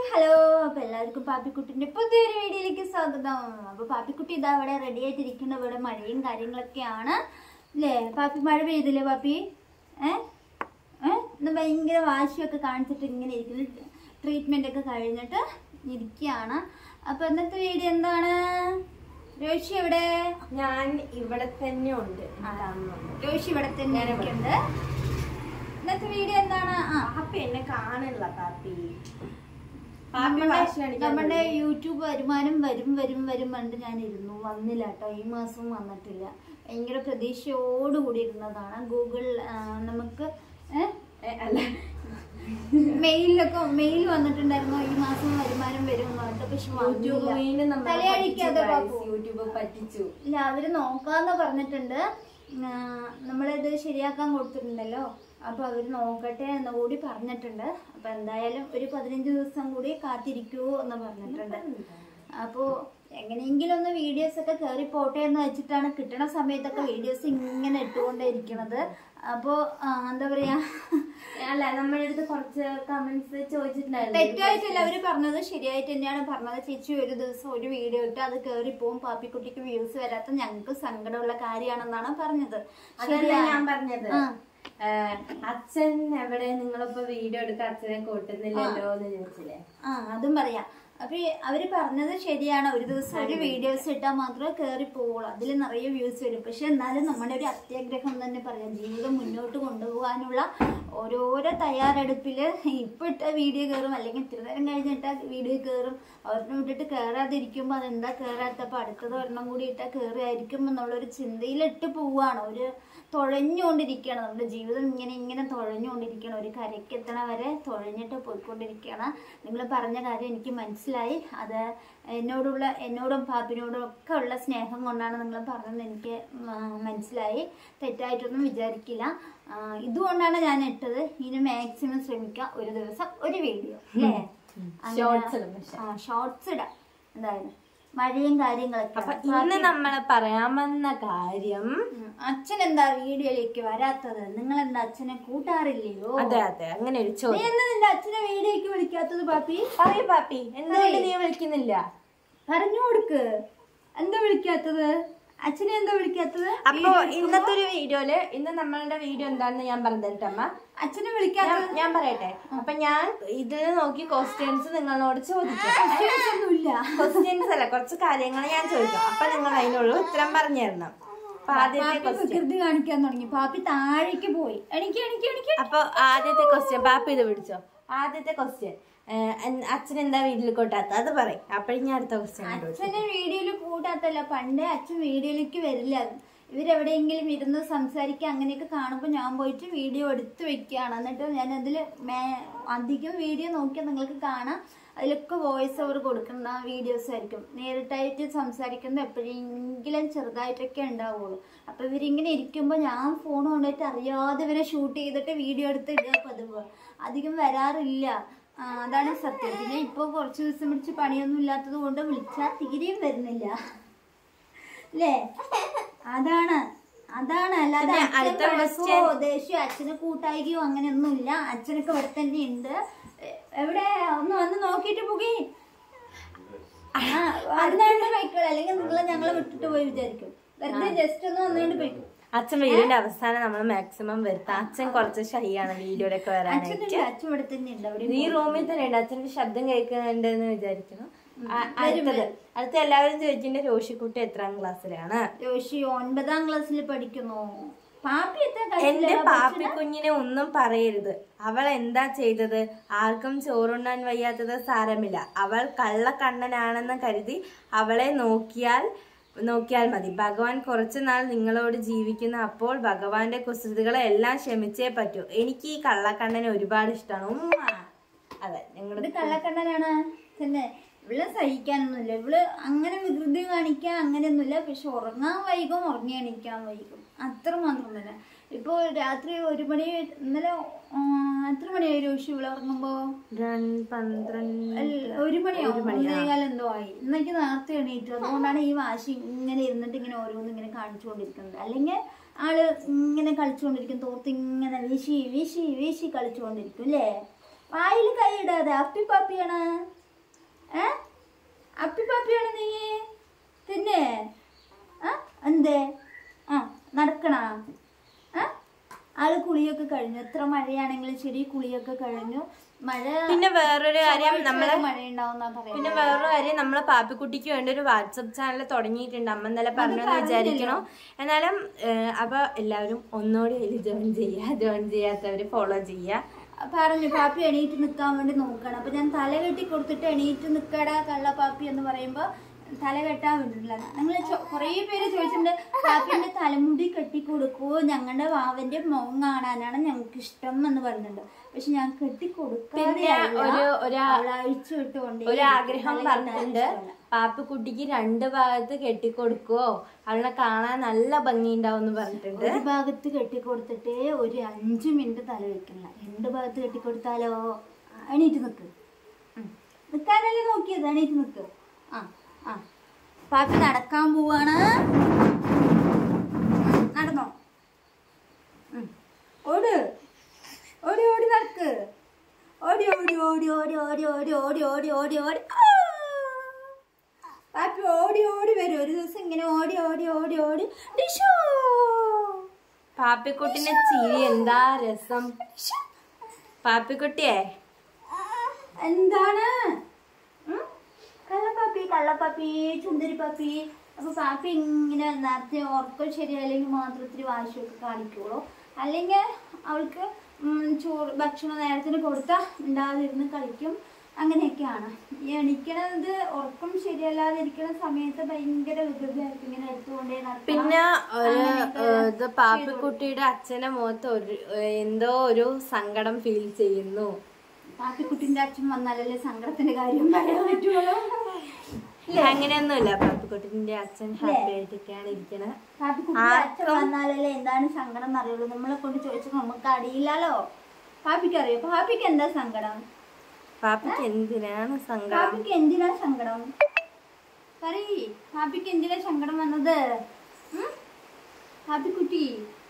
Hello അപ്പൊ എല്ലാവർക്കും പാപ്പിക്കുട്ടിന്റെ പുതിയൊരു വീഡിയോയിലേക്ക് സ്വാഗതം അപ്പൊ പാപ്പിക്കുട്ടി ഇതാ ഇവിടെ റെഡി ആയിട്ടിരിക്കുന്ന ഇവിടെ മഴയും കാര്യങ്ങളൊക്കെയാണ് അല്ലേ പാപ്പി മഴ പെയ്തില്ലേ പാപ്പി ഏ ഏ ഇന്ന് ഭയങ്കര വാശിയൊക്കെ കാണിച്ചിട്ട് ഇങ്ങനെ ഇരിക്കുന്നു ട്രീറ്റ്മെന്റ് ഒക്കെ കഴിഞ്ഞിട്ട് ഇരിക്കുകയാണ് അപ്പൊ ഇന്നത്തെ വീഡിയോ എന്താണ് രോഷി എവിടെ ഞാൻ ഇവിടെ തന്നെ ഉണ്ട് രോഷി ഇവിടെ തന്നെ ഇരിക്കുന്നുണ്ട് ഇന്നത്തെ വീഡിയോ എന്താണ് ആ പാപ്പി എന്നെ കാണില്ല പാപ്പി പാപ്പി നമ്മുടെ വാശി കാണിക്കാൻ നമ്മുടെ തുടങ്ങി. യൂട്യൂബ് വരുമാനം വരും വരും വരും കണ്ട് ഞാൻ ഇരുന്നു വന്നില്ല കേട്ടോ ഈ മാസം വന്നിട്ടില്ല ഭയങ്കര പ്രതീക്ഷയോടുകൂടി ഇരുന്നതാണ് ഗൂഗിൾ ആ, നമുക്ക് ഏ, അല്ല മെയിലൊക്കെ മെയിൽ വന്നിട്ടുണ്ടായിരുന്നു ഈ മാസം വരുമാനം വരും എന്ന് പറഞ്ഞിട്ട് പക്ഷെ യൂട്യൂബ് വന്നില്ല. വീണ്ടും നമ്മളെ തലയടിക്കാതെ പറ്റിച്ചു പാപ്പു. guys. യൂട്യൂബ് പറ്റിച്ചു ഇല്ല അവര് നോക്കാന്ന് പറഞ്ഞിട്ടുണ്ട് ആ, നമ്മളിത് ശരിയാക്കാൻ കൊടുത്തിട്ടുണ്ടല്ലോ അപ്പൊ അവര് നോക്കട്ടെ എന്ന് കൂടി പറഞ്ഞിട്ടുണ്ട് അപ്പൊ എന്തായാലും ഒരു പതിനഞ്ച് ദിവസം കൂടി കാത്തിരിക്കൂ എന്ന് പറഞ്ഞിട്ടുണ്ട് അപ്പോ എങ്ങനെയെങ്കിലും ഒന്ന് വീഡിയോസ് ഒക്കെ കയറി പോട്ടെ എന്ന് വെച്ചിട്ടാണ് കിട്ടണ സമയത്തൊക്കെ വീഡിയോസ് ഇങ്ങനെ ഇട്ടുകൊണ്ടേ ഇരിക്കണത് അപ്പോ ആ, എന്താ പറയാ അല്ല നമ്മുടെ അടുത്ത് കുറച്ച് കമന്റ്സ് ചോദിച്ചിട്ടുണ്ടായിരുന്നു തെറ്റായിട്ടല്ല അവര് പറഞ്ഞത് ശരിയായിട്ട് തന്നെയാണ് പറഞ്ഞത് ചേച്ചി ഒരു ദിവസം ഒരു വീഡിയോ ഇട്ട് അത് കയറി പോവും പാപ്പിക്കുട്ടിക്ക് വ്യൂസ് വരാത്ത ഞങ്ങൾക്ക് സങ്കടമുള്ള കാര്യമാണെന്നാണ് പറഞ്ഞത് അതല്ല ശരിയാ? ഞാൻ പറഞ്ഞത് ആ. ഏ, അച്ഛൻ എവിടെ നിങ്ങളിപ്പോ വീഡിയോ എടുക്കാൻ അച്ഛനെ കൂട്ടുന്നില്ലല്ലോ എന്ന് ചോദിച്ചില്ലേ ആ അതും പറയാം അപ്പൊ ഈ അവര് പറഞ്ഞത് ശരിയാണ് ഒരു ദിവസം ഒരു വീഡിയോസ് ഇട്ടാൽ മാത്രമേ കയറി പോവുള്ളൂ അതിൽ നിറയെ വ്യൂസ് വരും പക്ഷെ എന്നാലും നമ്മുടെ ഒരു അത്യാഗ്രഹം തന്നെ പറയാം ജീവിതം മുന്നോട്ട് കൊണ്ടുപോകാനുള്ള ഓരോരോ തയ്യാറെടുപ്പില് ഇപ്പൊ ഇട്ട വീഡിയോ കയറും അല്ലെങ്കിൽ ഇത്തിരി നേരം കഴിഞ്ഞിട്ട വീഡിയോ കയറും ഒരെണ്ണം ഇട്ടിട്ട് കയറാതിരിക്കുമ്പോൾ അതെന്താ കയറാത്തപ്പോൾ അടുത്തത് ഒരെണ്ണം കൂടി ഇട്ടാൽ കയറിയായിരിക്കും എന്നുള്ളൊരു ചിന്തയിലിട്ട് പോവാണ് ഒരു തുഴഞ്ഞുകൊണ്ടിരിക്കുകയാണ് നമ്മുടെ ജീവിതം ഇങ്ങനെ ഇങ്ങനെ തുഴഞ്ഞുകൊണ്ടിരിക്കുകയാണ് ഒരു കരയ്ക്കെത്തണ വരെ തുഴഞ്ഞിട്ട് പോയിക്കൊണ്ടിരിക്കുകയാണ് നിങ്ങൾ പറഞ്ഞ കാര്യം എനിക്ക് മനസ്സിലായി അത് എന്നോടുള്ള എന്നോടും പാപ്പിനോടും ഒക്കെ ഉള്ള സ്നേഹം കൊണ്ടാണ് നിങ്ങൾ പറഞ്ഞത് എനിക്ക് ആ, മനസ്സിലായി തെറ്റായിട്ടൊന്നും വിചാരിക്കില്ല ആ, ഇതുകൊണ്ടാണ് ഞാൻ ഇട്ടത് ഇനി മാക്സിമം ശ്രമിക്കാം ഒരു ദിവസം ഒരു വീഡിയോ അല്ലേ Shorts ഇടും പക്ഷെ. ഷോർട്സ് ഇടാം എന്തായാലും മഴയും കാര്യങ്ങളൊക്കെ അപ്പൊ ഇന്ന് നമ്മള് പറയാൻ വന്ന കാര്യം ഉം. അച്ഛൻ എന്താ വീഡിയോയിലേക്ക് വരാത്തത് നിങ്ങൾ എന്താ അച്ഛനെ കൂട്ടാറില്ലയോ അതെ അതെ അങ്ങനെ ഒരു നീ ചോദ്യം എന്താ നിന്റെ അച്ഛനെ വീഡിയോക്ക് വിളിക്കാത്തത് പാപ്പി പറയൂ പാപ്പി എന്തുകൊണ്ട് നീ വിളിക്കുന്നില്ല പറഞ്ഞു കൊടുക്ക് എന്താ വിളിക്കാത്തത് അച്ഛനെ എന്താ വിളിക്കാത്തത് അപ്പൊ ഇന്നത്തെ ഒരു വീഡിയോയില് ഇന്ന് നമ്മളുടെ വീഡിയോ എന്താണെന്ന് ഞാൻ പറഞ്ഞു തരട്ടെ അമ്മ അച്ഛനെ വിളിക്കാത്തത് ഞാൻ- ഞാൻ പറയട്ടെ അപ്പൊ ഞാൻ ഇതിൽ നോക്കി ക്വസ്റ്റ്യൻസ് നിങ്ങളോട് ചോദിക്കാം ഒന്നുമില്ല ക്വസ്റ്റ്യൻസ് അല്ല കുറച്ച് കാര്യങ്ങൾ ഞാൻ ചോദിക്കാം അപ്പൊ നിങ്ങൾ അതിനുള്ള ഉത്തരം പറഞ്ഞു തരണം അപ്പൊ ആദ്യത്തെ പാപ്പി ക്വസ്റ്റ്യൻ വികൃതി കാണിക്കാൻ തുടങ്ങി പാപ്പി താഴേക്ക് പോയി എനിക്ക് എനിക്ക് എനിക്ക് അപ്പൊ ആദ്യത്തെ ക്വസ്റ്റ്യൻ പാപ്പ ഇത് പിടിച്ചോ ആദ്യത്തെ ക്വസ്റ്റ്യൻ അച്ഛൻ എന്താ വീട്ടിൽ കൊട്ടാത്ത അത് പറയും അപ്പോഴും ഞാൻ അടുത്ത ക്വസ്റ്റ്യൻ അച്ഛനെ വീഡിയോയിൽ കൂട്ടാത്തല്ല പണ്ടേ അച്ഛൻ വീഡിയോയിലേക്ക് വരില്ല ഇവരെവിടെയെങ്കിലും ഇരുന്ന് സംസാരിക്കുക അങ്ങനെയൊക്കെ കാണുമ്പോൾ ഞാൻ പോയിട്ട് വീഡിയോ എടുത്ത് വെക്കുകയാണ് എന്നിട്ട് ഞാൻ അതിൽ അധികം വീഡിയോ നോക്കിയാൽ നിങ്ങൾക്ക് കാണാം അതിലൊക്കെ വോയിസ് ഓവർ കൊടുക്കുന്ന വീഡിയോസ് ആയിരിക്കും നേരിട്ടായിട്ട് സംസാരിക്കുന്നത് എപ്പോഴെങ്കിലും ചെറുതായിട്ടൊക്കെ ഉണ്ടാവുള്ളൂ അപ്പോൾ ഇവരിങ്ങനെ ഇരിക്കുമ്പോൾ ഞാൻ ഫോൺ കൊണ്ടുപോയിട്ട് അറിയാതെ ഇവരെ ഷൂട്ട് ചെയ്തിട്ട് വീഡിയോ എടുത്ത് ഇടുക പതിവ് അധികം വരാറില്ല ആ, അതാണ് സത്യം പിന്നെ ഇപ്പൊ കുറച്ച് ദിവസം പിടിച്ച് പണിയൊന്നും ഇല്ലാത്തത് കൊണ്ട് വിളിച്ചാൽ തീരെയും വരുന്നില്ല അല്ലേ അതാണ് അതാണ് അല്ലാതെ പിന്നെ അച്ഛൻ അടുത്ത വഴക്കോ, question. ദേഷ്യമോ അച്ഛനെ കൂട്ടായികയോ അങ്ങനെയൊന്നുമില്ല അച്ഛനൊക്കെ ഇവിടെ തന്നെ ഉണ്ട് എ- എവിടെ ഒന്ന് വന്ന് നോക്കിയിട്ട് പോകി അതിനായിട്ട് പോയിക്കോളെ അല്ലെങ്കിൽ നിങ്ങൾ ഞങ്ങളെ വിട്ടിട്ട് പോയി വിചാരിക്കും വെറുതെ ജസ്റ്റ് ഒന്ന് വന്നുകൊണ്ട് പോയിക്കും അച്ഛൻ വീടിന്റെ അവസാനം നമ്മൾ മാക്സിമം വരുത്താം അച്ഛൻ കുറച്ച് ഷൈയാണ് വീഡിയോയിലൊക്കെ വരാനായിട്ട് അച്ഛനുണ്ട് അച്ഛൻ ഇവിടെ തന്നെ ഉണ്ട് അവിടെ ഈ റൂമിൽ തന്നെ ഉണ്ട് അച്ഛന്റെ ശബ്ദം കേൾക്കുന്നുണ്ട് എന്ന് വിചാരിക്കുന്നു ആ, അടുത്തത് അടുത്ത എല്ലാവരും ചോദിച്ചിട്ടുണ്ട് രോഷിക്കുട്ടി എത്രാം ക്ലാസ്സിലാണ് ജോഷി ഒൻപതാം ക്ലാസ്സിൽ പഠിക്കുന്നു പാപ്പി എത്ര എന്റെ ക്ലാസ്സിലാണ് പാപ്പി കുഞ്ഞിനെ ഒന്നും പറയരുത് അവൾ എന്താ ചെയ്തത് ആർക്കും ചോറുണ്ണാൻ വയ്യാത്തത് സാരമില്ല അവൾ കള്ളക്കണ്ണനാണെന്ന് കരുതി അവളെ നോക്കിയാൽ നോക്കിയാൽ മതി ഭഗവാൻ കുറച്ചു നാൾ നിങ്ങളോട് ജീവിക്കുന്ന അപ്പോൾ ഭഗവാന്റെ കുസൃതികളെ എല്ലാം ക്ഷമിച്ചേ പറ്റൂ എനിക്ക് ഈ കള്ളക്കണ്ണനെ ഒരുപാട് ഇഷ്ടമാണ് ഉമ്മ അതെ ഇത് ഞങ്ങളുടെ കള്ളക്കണ്ണനാണ് തന്നെ ഇവള് സഹിക്കാനൊന്നുമില്ല ഇവള് അങ്ങനെ വികൃതി കാണിക്കാൻ അങ്ങനെയൊന്നുമില്ല പക്ഷെ ഉറങ്ങാൻ വൈകും ഉറങ്ങി എണീക്കാൻ വൈകും അത്ര മാത്രം തന്നെ ഇപ്പൊ രാത്രി ഒരു മണി ഇന്നലെ ആ, എത്ര മണിയായി രോഷി ഇവിടെ ഉറങ്ങുമ്പോ രണ്ട് പന്ത്രണ്ട് അല്ല, ഒരു മണിയാവും ഒന്നേകാലം എന്തോ ആയി ഇന്നേക്ക് നേരത്തെ എണീറ്റു അതുകൊണ്ടാണ് ഈ വാശി ഇങ്ങനെ ഇരുന്നിട്ട് ഇങ്ങനെ ഓരോന്ന് ഇങ്ങനെ കാണിച്ചുകൊണ്ടിരിക്കുന്നത് അല്ലെങ്കിൽ ആള് ഇങ്ങനെ കളിച്ചുകൊണ്ടിരിക്കും തോർത്ത് ഇങ്ങനെ വീശി വീശി വീശി കളിച്ചുകൊണ്ടിരിക്കും അല്ലേ വായിൽ കൈ ഇടാതെ അപ്പി പാപ്പിയാണ് ഏ അപ്പി പാപ്പിയാണ് നീ പിന്നെ ആ എന്തേ ആ നടക്കണ ആ ആള് കുളിയൊക്കെ കഴിഞ്ഞു എത്ര മഴയാണെങ്കിലും ശരി കുളിയൊക്കെ കഴിഞ്ഞു മഴ പിന്നെ വേറൊരു കാര്യം ചൊവ്വാഴ്ച നമ്മള് വരെ മഴയുണ്ടാവുന്നാ പറയുന്നത് പിന്നെ വേറൊരു കാര്യം നമ്മളെ പാപ്പിക്കുട്ടിക്ക് വേണ്ടി ഒരു വാട്സപ്പ് ചാനൽ തുടങ്ങിയിട്ടുണ്ട് അമ്മ ഇന്നലെ പറഞ്ഞെന്ന് വിചാരിക്കണോ എന്നാലും ഏഹ്, അപ്പൊ എല്ലാവരും ഒന്നുകൂടി അതിൽ ജോയിൻ ചെയ്യുക ജോയിൻ ചെയ്യാത്തവര് ഫോളോ ചെയ്യുക പറഞ്ഞു പാപ്പി എണീറ്റ് നിൽക്കാൻ വേണ്ടി നോക്കണം അപ്പൊ ഞാൻ തല കെട്ടി കൊടുത്തിട്ട് എണീറ്റ് നിൽക്കടാ കള്ള പാപ്പി എന്ന് പറയുമ്പോ തല കെട്ടാൻ വേണ്ടിയിട്ടില്ല നിങ്ങൾ കുറേ പേര് ചോദിച്ചിട്ടുണ്ട് പാപ്പിന്റെ തലമുടി കെട്ടി കൊടുക്കുവോ ഞങ്ങളുടെ വാവന്റെ മുഖം കാണാനാണ് ഞങ്ങൾക്ക് ഇഷ്ടം എന്ന് പറഞ്ഞിട്ടുണ്ട് പക്ഷെ ഞാൻ കെട്ടി കൊടുക്കാതെ ഒരു ഒരാ അഴിച്ചു വിട്ടുകൊണ്ട് ഒരു ആഗ്രഹം പറഞ്ഞിട്ടുണ്ട് പാപ്പിക്കുട്ടിക്ക് രണ്ട് ഭാഗത്ത് കെട്ടിക്കൊടുക്കുവോ അവളെ കാണാൻ നല്ല ഭംഗിയുണ്ടാവും എന്ന് പറഞ്ഞിട്ടുണ്ട് ഒരു ഭാഗത്ത് കെട്ടിക്കൊടുത്തിട്ട് ഒരു അഞ്ചു മിനിറ്റ് തല വെക്കണില്ല രണ്ട് ഭാഗത്ത് കെട്ടിക്കൊടുത്താലോ ആ, എണീറ്റ് നിക്ക് ഉം. നിക്കാനല്ലേ നോക്കിയത് എണീറ്റ് നിക്ക് ആ ആ പാപ്പി നടക്കാൻ പോവാണ് ഉം, നടന്നോ ഉം. ഓട് ഓടി ഓടി നടക്ക് ഓടി ഓടി ഓടി ഓടി ഓടി ഓടി ഓടി ഓടി ഓടി ഓടി ആ! പാപ്പി ഓടി ഓടി വരും ഒരു ദിവസം ഇങ്ങനെ ഓടി ഓടി ഓടി ഓടി ഡിഷോ പാപ്പിക്കുട്ടിന്റെ ചിരി എന്താ രസം പാപ്പിക്കുട്ടിയെ എന്താണ് ഉം? കള്ളപ്പാപ്പി കള്ളപ്പാപ്പി ചുന്ദരി പാപ്പി അപ്പൊ പാപ്പി ഇങ്ങനെ നേരത്തെ ഉറക്കം ശരിയല്ലെങ്കിൽ മാത്രം ഇത്തിരി വാശിയൊക്കെ കാണിക്കുള്ളൂ അല്ലെങ്കിൽ അവൾക്ക് ഉം, ചോറ് ഭക്ഷണം നേരത്തിന് കൊടുത്താൽ ഉണ്ടാതിരുന്ന് കളിക്കും അങ്ങനെയൊക്കെയാണ് ഈ എണിക്കണത് ഉറക്കം ശരിയല്ലാതെ ഇരിക്കുന്ന സമയത്ത് ഭയങ്കര വികൃതിയായിരിക്കും ഇങ്ങനെ എടുത്തുകൊണ്ടേ നടക്കണം. പിന്നെ ഒരു അങ്ങനെയൊക്കെ ഏഹ്, ഇത് പാപ്പിക്കുട്ടിയുടെ അച്ഛന്റെ മുഖത്ത് ഒരു ഏഹ്, എന്തോ ഒരു സങ്കടം ഫീൽ ചെയ്യുന്നു പാപ്പിക്കുട്ടിന്റെ അച്ഛൻ വന്നാലല്ലേ സങ്കടത്തിന്റെ കാര്യം പറയാൻ പറ്റുള്ളൂ അങ്ങനെയൊന്നുമില്ല പാപ്പിക്കുട്ടിന്റെ അച്ഛൻ ഹാപ്പി ആയിട്ടൊക്കെയാണ് ഇരിക്കണത് പാപ്പിക്കുട്ടിന്റെ അച്ഛൻ വന്നാലല്ലേ എന്താണ് സങ്കടം എന്നറിയുള്ളൂ നമ്മളെ കൊണ്ട് ചോദിച്ചാൽ നമുക്ക് അറിയില്ലല്ലോ പാപ്പിക്ക് അറിയോ പാപ്പിക്ക് എന്താ സങ്കടം പാപ്പിക്ക് എന്തിനാണ് സങ്കടം പാപ്പിക്ക് എന്തിനാ സങ്കടം പറയ് പാപ്പിക്ക് എന്തിനാ സങ്കടം വന്നത് ഉം? പാപ്പിക്കുട്ടി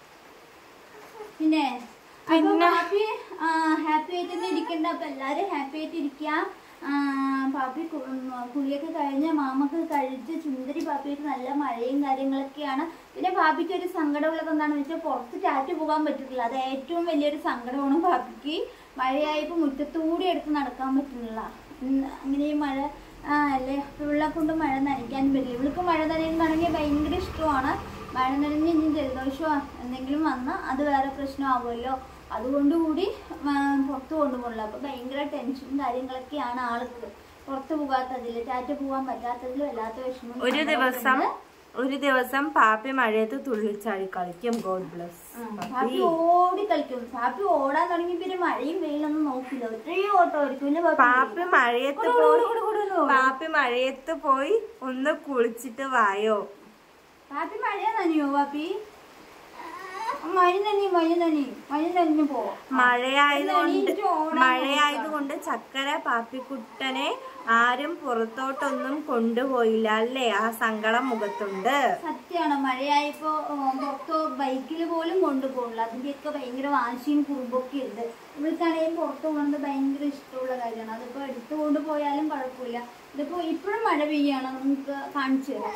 പിന്നെ അപ്പൊ പാപ്പി ഹാപ്പി ആയിട്ട് തന്നെ ഇരിക്കണ്ട അപ്പൊ എല്ലാരും ഹാപ്പി ആയിട്ട് ഇരിക്കുക ആ, പാപ്പി കു- ഉം, കുളിയൊക്കെ കഴിഞ്ഞ് മാമൊക്കെ കഴിച്ച് ചുന്ദരി പാപ്പിക്ക് നല്ല മഴയും കാര്യങ്ങളൊക്കെയാണ് പിന്നെ പാപ്പിക്ക് ഒരു സങ്കടമുള്ളത് എന്താണെന്ന് വെച്ചാൽ പുറത്ത് ടാറ്റ് പോകാൻ പറ്റില്ല അത് ഏറ്റവും വലിയൊരു സങ്കടമാണ് പാപ്പിക്ക് മഴയായപ്പോൾ മുറ്റത്തൂടി എടുത്ത് നടക്കാൻ പറ്റുന്നില്ല ഉം, അങ്ങനെ ഈ മഴ ആ അല്ലേ ഇവളെ കൊണ്ട് മഴ നനയ്ക്കാനും പറ്റില്ല ഇവൾക്ക് മഴ നനയുന്നതാണെങ്കിൽ ഭയങ്കര ഇഷ്ടമാണ് മഴ നനഞ്ഞ് ഇനി ജലദോഷമോ എന്തെങ്കിലും വന്നാൽ അത് വേറെ പ്രശ്നമാവുമല്ലോ അതുകൊണ്ട് കൂടി ആ, പുറത്ത് കൊണ്ടുപോകണില്ല അപ്പൊ ഭയങ്കര ടെൻഷനും കാര്യങ്ങളൊക്കെയാണ് ആൾക്ക് പുറത്ത് പോകാത്തതിൽ ടാറ്റ പോകാൻ പറ്റാത്തതിൽ വല്ലാത്ത വിഷമം ഒരു ദിവസം ഒരു ദിവസം പാപ്പി മഴയത്ത് തുള്ളിച്ചാടി കളിക്കും ഗോഡ് ബ്ലസ് പാപ്പി ഓടി കളിക്കും പാപ്പി ഓടാൻ തുടങ്ങി പിന്നെ മഴയും വെയിലൊന്നും നോക്കില്ല ഒത്തിരി ഓട്ടമായിരിക്കും ഇല്ലേ പാപ്പി? പാപ്പി മഴയത്ത് കുടു, പോയി കുടു, കുടു, കുടു. പാപ്പി മഴയത്ത് പോയി ഒന്ന് കുളിച്ചിട്ട് വായോ പാപ്പി മഴ നനിയോ പാപ്പി മഴ നനി മഴ നനി മഴ നനഞ്ഞു പോ മഴയായതുകൊണ്ട് എണീറ്റ് ഓടാൻ മഴയായതുകൊണ്ട് ചക്കര പാപ്പിക്കുട്ടനെ ആരും പുറത്തോട്ടൊന്നും കൊണ്ടുപോയില്ല അല്ലേ ആ സങ്കടം മുഖത്തുണ്ട് സത്യമാണ് മഴയായപ്പോ ഉം, പുറത്ത് ബൈക്കിൽ പോലും കൊണ്ടുപോകില്ല അതിന്റെയൊക്കെ ഭയങ്കര വാശിയും കുറുമ്പൊക്കെ ഉണ്ട് ഇവൾക്കാണെങ്കിലും പുറത്ത് പോകുന്നത് ഭയങ്കര ഇഷ്ടമുള്ള കാര്യമാണ് അതിപ്പോ എടുത്തു കൊണ്ടുപോയാലും കുഴപ്പമില്ല ഇതിപ്പോ ഇപ്പോഴും മഴ പെയ്യാണ് നമുക്ക് കാണിച്ചു തരാം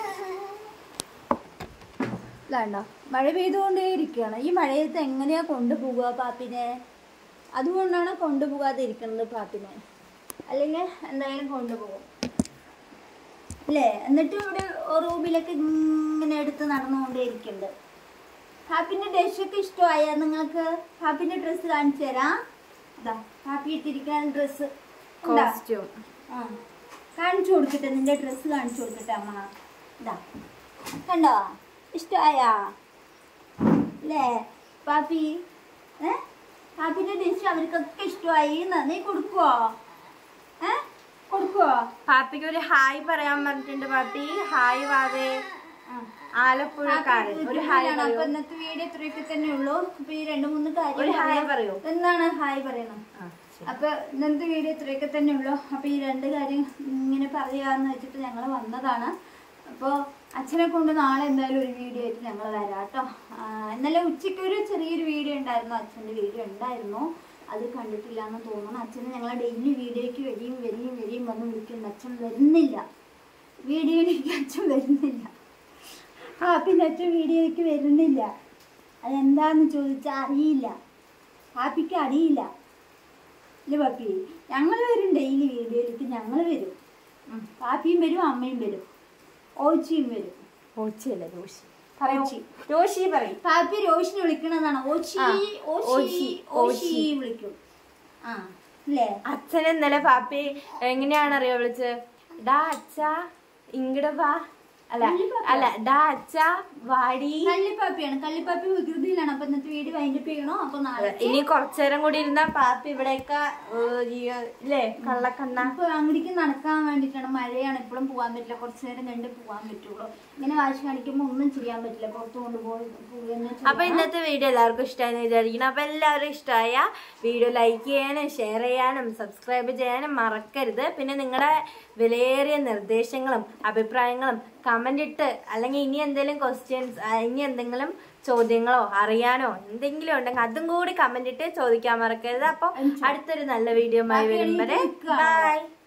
ഇതാണ്ടോ മഴ പെയ്തുകൊണ്ടേ ഇരിക്കുകയാണ് ഈ മഴയത്ത് എങ്ങനെയാ കൊണ്ടുപോകുക പാപ്പിനെ അതുകൊണ്ടാണ് കൊണ്ടുപോകാതെ ഇരിക്കുന്നത് പാപ്പിനെ അല്ലെങ്കിൽ എന്തായാലും കൊണ്ടുപോകും അല്ലേ എന്നിട്ട് ഇവിടെ റൂമിലൊക്കെ ഇങ്ങനെ എടുത്ത് നടന്നുകൊണ്ടേ ഇരിക്കുന്നുണ്ട് ഹാപ്പിന്റെ ഡ്രസ്സൊക്കെ ഇഷ്ടമായ നിങ്ങൾക്ക് ഹാപ്പിന്റെ ഡ്രസ്സ് കാണിച്ചു തരാം ഇതാ ഹാപ്പി ഇട്ടിരിക്കുന്ന ഡ്രസ്സ് കോസ്റ്റ്യൂം ആ കാണിച്ചു കൊടുക്കട്ടെ നിന്റെ ഡ്രസ്സ് കാണിച്ചു കൊടുക്കട്ടെ അമ്മ ഇതാ കണ്ടോ ഇഷ്ടമായാ അല്ലേ പാപ്പി ഏ പാപ്പിന്റെ ഡ്രസ്സ് അവർക്കൊക്കെ ഇഷ്ടമായി എന്നാ നീ കൊടുക്കുവോ ഏ കൊടുക്കുവോ പാപ്പിക്ക് ഒരു ഹായ് പറയാൻ പറഞ്ഞിട്ടുണ്ട് പാപ്പി ഹായ് വാവേ ആ ആലപ്പുഴക്കാരൻ ഒരു ഹായ് അപ്പൊ പറയൂ ഇന്നത്തെ വീഡിയോ ഇത്രയൊക്കെ തന്നെ ഉള്ളൂ അപ്പൊ ഈ രണ്ട് മൂന്ന് കാര്യം ഒരു ഹായ് പറയാം. പറയൂ എന്താണ് ഹായ് പറയണം ആ, ശരി. അപ്പൊ ഇന്നത്തെ വീഡിയോ ഇത്രയൊക്കെ തന്നെ ഉള്ളൂ അപ്പൊ ഈ രണ്ട് കാര്യം ഇങ്ങനെ പറയാന്ന് വെച്ചിട്ട് ഞങ്ങൾ വന്നതാണ് അപ്പോൾ അച്ഛനെ കൊണ്ട് നാളെ എന്തായാലും ഒരു വീഡിയോ ആയിട്ട് ഞങ്ങൾ വരാം കേട്ടോ ഇന്നലെ ഉച്ചയ്ക്ക് ഒരു ചെറിയൊരു വീഡിയോ ഉണ്ടായിരുന്നു അച്ഛൻ്റെ വീഡിയോ ഉണ്ടായിരുന്നു അത് കണ്ടിട്ടില്ല എന്ന് തോന്നുന്നു അച്ഛന് ഞങ്ങളെ ഡെയിലി വീഡിയോയ്ക്ക് വരികയും വരികയും വരികയും വന്ന് വിളിക്കുന്നുണ്ട് അച്ഛൻ വരുന്നില്ല വീഡിയോയിലേക്ക് അച്ഛൻ വരുന്നില്ല ആ പിന്നെ അച്ഛൻ വീഡിയോയ്ക്ക് വരുന്നില്ല അതെന്താന്ന് ചോദിച്ചാൽ അറിയില്ല ഹാപ്പിക്ക് അറിയില്ല ഇല്ല പാപ്പി ഞങ്ങൾ വരും ഡെയിലി വീഡിയോയിലേക്ക് ഞങ്ങൾ വരും ഉം. പാപ്പിയും വരും അമ്മയും വരും ഓച്ചിയും വരും ഓച്ചിയല്ല രോഷി പറയൂ ഓച്ചി. രോഷി പറയും പാപ്പി രോഷിനെ വിളിക്കണതാണ് ഓച്ചി ആ, ഓച്ചി ഓച്ചി, ഓച്ചി ഓച്ചി. വിളിക്കും ആ അല്ലേ അച്ഛൻ ഇന്നലെ പാപ്പി എങ്ങനെയാണ് അറിയോ വിളിച്ചത് ഡാ അച്ഛ ഇങ്ങടെ വാ അല്ല കള്ളിപ്പാപ്പ. അല്ല ഡാ അച്ഛ വാടി കള്ളിപ്പാപ്പിയാണ് കള്ളിപ്പാപ്പി വികൃതിയിലാണ് അപ്പൊ ഇന്നത്തെ വീട് വൈൻഡപ്പ് ചെയ്യണോ അപ്പൊ നാളെ ഇനി കുറച്ചേരം കൂടി ഇരുന്ന പാപ്പി ഇവിടെയൊക്കെ ഏ, ഈ- ഇല്ലേ കള്ളക്കണ്ണ ഇപ്പൊ അങ്ങടിക്ക് നടക്കാൻ വേണ്ടിട്ടാണ് മഴയാണ് ഇപ്പോഴും പോകാൻ പറ്റില്ല കുറച്ചു നേരം കണ്ട് പോകാൻ പറ്റുള്ളൂ ഇങ്ങനെ വാശി കാണിക്കുമ്പോ ഒന്നും ചെയ്യാൻ പറ്റില്ല പുറത്തു കൊണ്ടുപോയി പോവുകയെന്ന് അപ്പൊ ഇന്നത്തെ വീഡിയോ എല്ലാവർക്കും ഇഷ്ടമായെന്ന് വിചാരിക്കണം അപ്പൊ എല്ലാവരും ഇഷ്ടമായ വീഡിയോ ലൈക്ക് ചെയ്യാനും ഷെയർ ചെയ്യാനും സബ്സ്ക്രൈബ് ചെയ്യാനും മറക്കരുത് പിന്നെ നിങ്ങളുടെ വിലയേറിയ നിർദ്ദേശങ്ങളും അഭിപ്രായങ്ങളും കമന്റ് ഇട്ട് അല്ലെങ്കിൽ ഇനി എന്തെങ്കിലും ക്വസ്റ്റ്യൻസ് ഇനി എന്തെങ്കിലും ചോദ്യങ്ങളോ അറിയാനോ എന്തെങ്കിലും ഉണ്ടെങ്കിൽ അതും കൂടി കമന്റ് ഇട്ട് ചോദിക്കാൻ മറക്കരുത് അപ്പൊ അടുത്തൊരു നല്ല വീഡിയോ വരും വരെ ബൈ